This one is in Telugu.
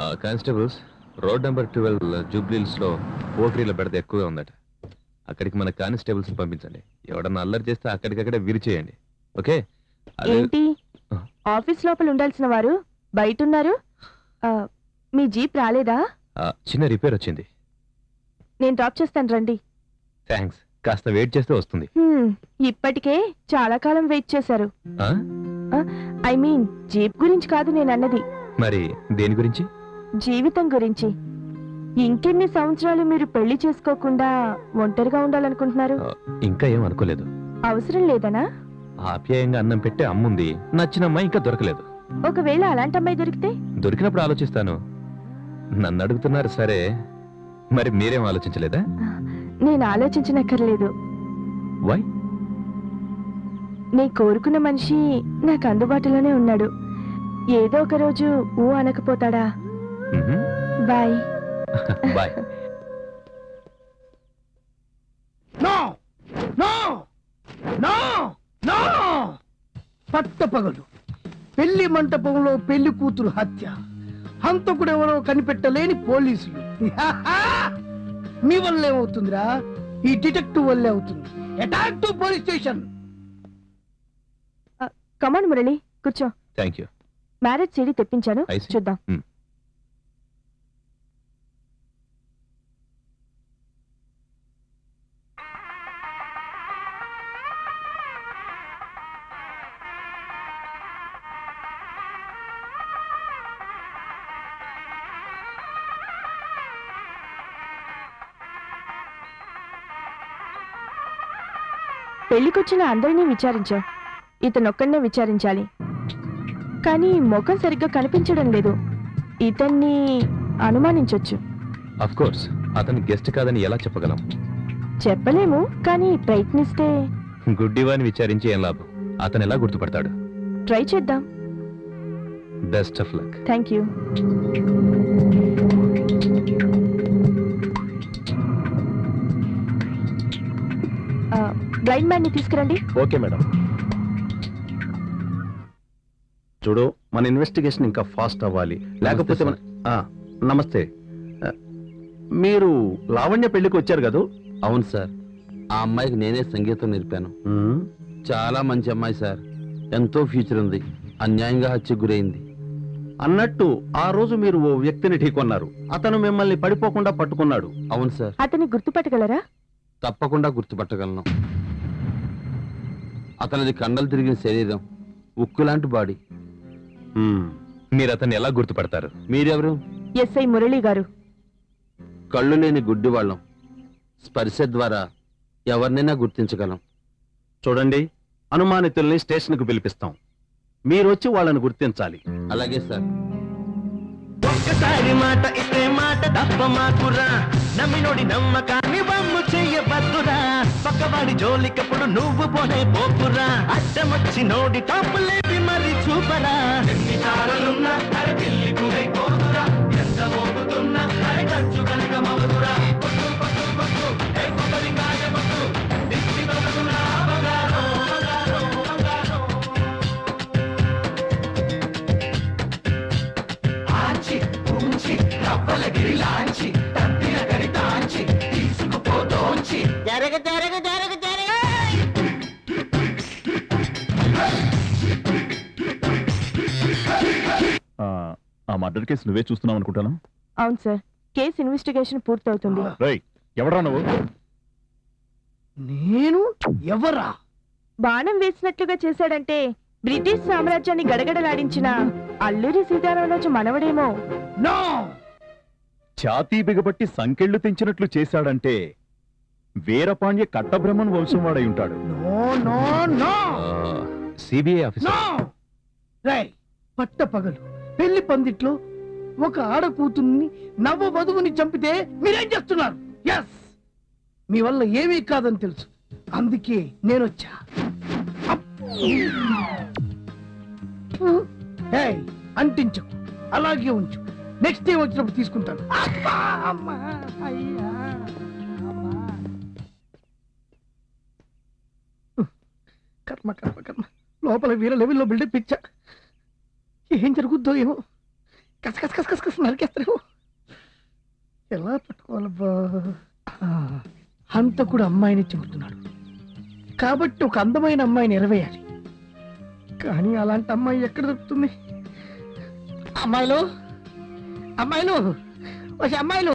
Constables road number twelve Jubilee Hills లో పోకరీల బెడద ఎక్కువగా ఉందట అక్కడికి మన కానిస్టేబుల్స్ పంపించండి ఎవడన్నా అల్లరి చేస్తే అక్కడికక్కడే విరిచేయండి ఓకే అదే ఏంటి ఆ. ఆఫీస్ లోపల ఉండాల్సిన వారు బయట ఉన్నారు ఆ, మీ జీప్ రాలేదా ఆ, చిన్న రిపేర్ వచ్చింది నేను డ్రాప్ చేస్తాను రండి థ్యాంక్స్ కాస్త వెయిట్ చేస్తే వస్తుంది హ్మ్, ఇప్పటికే చాలా కాలం వెయిట్ చేశారు ఆ? ఐ మీన్ జీప్ గురించి కాదు నేను అన్నది మరి దేని గురించి జీవితం గురించి ఇంకెన్ని సంవత్సరాలు మీరు పెళ్లి చేసుకోకుండా ఒంటరిగా ఉండాలనుకుంటున్నారు ఆ, ఇంకా ఏం అనుకోలేదు అవసరం లేదనా ఆప్యాయంగా అన్నం పెట్టే అమ్ముంది నచ్చిన అమ్మాయి ఇంకా దొరకలేదు ఒకవేళ అలాంటి అమ్మాయి దొరికితే దొరికినప్పుడు ఆలోచిస్తాను నన్ను అడుగుతున్నారు సరే మరి మీరేం ఆలోచించలేదా నేను ఆలోచించనక్కర్లేదు వై నీ కోరుకున్న మనిషి నాకు అందుబాటులోనే ఉన్నాడు ఏదో ఒక రోజు ఊ అనకపోతాడా bye bye no no no no పట్టపగలు పెళ్లి మంటపంలో పెళ్లి కూతురు హత్య హంతకుడెవరో కనిపెట్టలేని పోలీసులు మీ వల్ల ఏమవుతుందిరా ఈ డిటెక్టివ్ వల్లే అవుతుంది attack to police station come on Murali కూర్చో థ్యాంక్ యూ మ్యారేజ్ సీడీ తెప్పించాను I see. చూద్దాం Hmm. పెళ్లికొచ్చిన అందరినీ విచారించాం ఇతనొక్కడనే విచారించాలి కానీ ముఖం సరిగ్గా కనిపించడం లేదు ఇతన్ని అనుమానించొచ్చు అఫ్ కోర్స్ అతను గెస్ట్ కాదని ఎలా చెప్పగలం చెప్పలేము కానీ ప్రయత్నిస్తే గుడ్డివాని విచారించి ఏం లాభం అతను ఎలా గుర్తుపడతాడు ట్రై చేద్దాం best of luck thank you blind man ని తీసుకురండి ఓకే మేడం చూడు మన ఇన్వెస్టిగేషన్ ఇంకా ఫాస్ట్ అవ్వాలి లేకపోతే మన ఆ, నమస్తే ఆ, మీరు లావణ్య పెళ్లికి వచ్చారు కదా అవును సార్ ఆ అమ్మాయికి నేనే సంగీతం నేర్పాను ఉమ్, చాలా మంచి అమ్మాయి సార్ ఎంతో ఫ్యూచర్ ఉంది అన్యాయంగా హత్యకు గురైంది అన్నట్టు ఆ రోజు మీరు ఓ వ్యక్తిని ఢీకొన్నారు అతను మిమ్మల్ని పడిపోకుండా పట్టుకున్నాడు అవును సార్ అతన్ని గుర్తుపట్టగలరా తప్పకుండా గుర్తుపట్టగలను అతనిది కండలు తిరిగిన శరీరం ఉక్కు లాంటి బాడీ ఉమ్, మీరు అతన్ని ఎలా గుర్తుపడతారు మీరెవరు ఎస్ఐ మురళి గారు కళ్ళు లేని గుడ్డి వాళ్ళం స్పర్శ ద్వారా ఎవరినైనా గుర్తించగలం చూడండి అనుమానితుల్ని స్టేషన్కు పిలిపిస్తాం మీరు వచ్చి వాళ్ళని గుర్తించాలి అలాగే సార్ ఒక్కసారి మాట ఇస్తే మాట తప్ప మాకురా నమ్మినోడి నమ్మకాన్ని వమ్ము చెయ్యబద్దురా పక్కవాడి జోలికప్పుడు నువ్వు పోనే పోకురా అడ్డమొచ్చి నోడి టాపు లేపి మరి చూపరా ఎన్ని తారలున్నా అరే పిల్లి కురై పోదురా ఎంత మోగుతున్నా అరే ఖర్చు కనుక మవదురా కొట్టు కొట్టు కొట్టు ఏ కొబ్బరికాయ కొట్టు దిష్టి తగులురా బంగారం బంగారం బంగారం ఆచి పూంచి రవ్వలగిరి లాంచి తప్పిన గరితాంచి తీసుకుపోతోంచి జరగ జరగ జరగ జరగ ఆ మర్డర్ కేసు నువ్వే చూస్తున్నావు అనుకుంటాను అవును సార్ కేసు ఇన్వెస్టిగేషన్ పూర్తవుతుంది రై ఎవడా నువ్వు నేను ఎవరా బాణం వేసినట్లుగా చేశాడంటే బ్రిటిష్ సామ్రాజ్యాన్ని గడగడలాడించిన అల్లూరి సీతారామరాజు మనవడేమో నో ఛాతీ బిగబట్టి సంకెళ్ళు తెంచినట్లు చేశాడంటే వీరపాండ్య కట్టబ్రహ్మన్ వంశం వాడై ఉంటాడు no no no CBI no officer రై పట్టపగలు పెళ్లి పందిట్లో ఒక ఆడ కూతుర్ని నవ్వ వధువుని చంపితే మీరేం చేస్తున్నారు ఎస్ మీ వల్ల ఏమీ కాదని తెలుసు అందుకే నేను వచ్చా ఏయ్, అంటించకు అలాగే ఉంచు నెక్స్ట్ టైం వచ్చినప్పుడు తీసుకుంటాను అబ్బా, అమ్మా, అయ్యా, అమ్మా. కర్మ కర్మ కర్మ లోపల వీర లెవెల్లో బిల్డప్ ఇచ్చా ఏం జరుగుద్దో ఏమో కస కస కస కస కస నరికేస్తారు ఎలా పట్టుకోవాలబ్బా ఆ, హంతకుడు అమ్మాయిని చంపుతున్నాడు కాబట్టి ఒక అందమైన అమ్మాయిని ఎరవేయాలి కానీ అలాంటి అమ్మాయి ఎక్కడ దొరుకుతుంది అమ్మాయిలు అమ్మాయిలు వచ్చే అమ్మాయిలు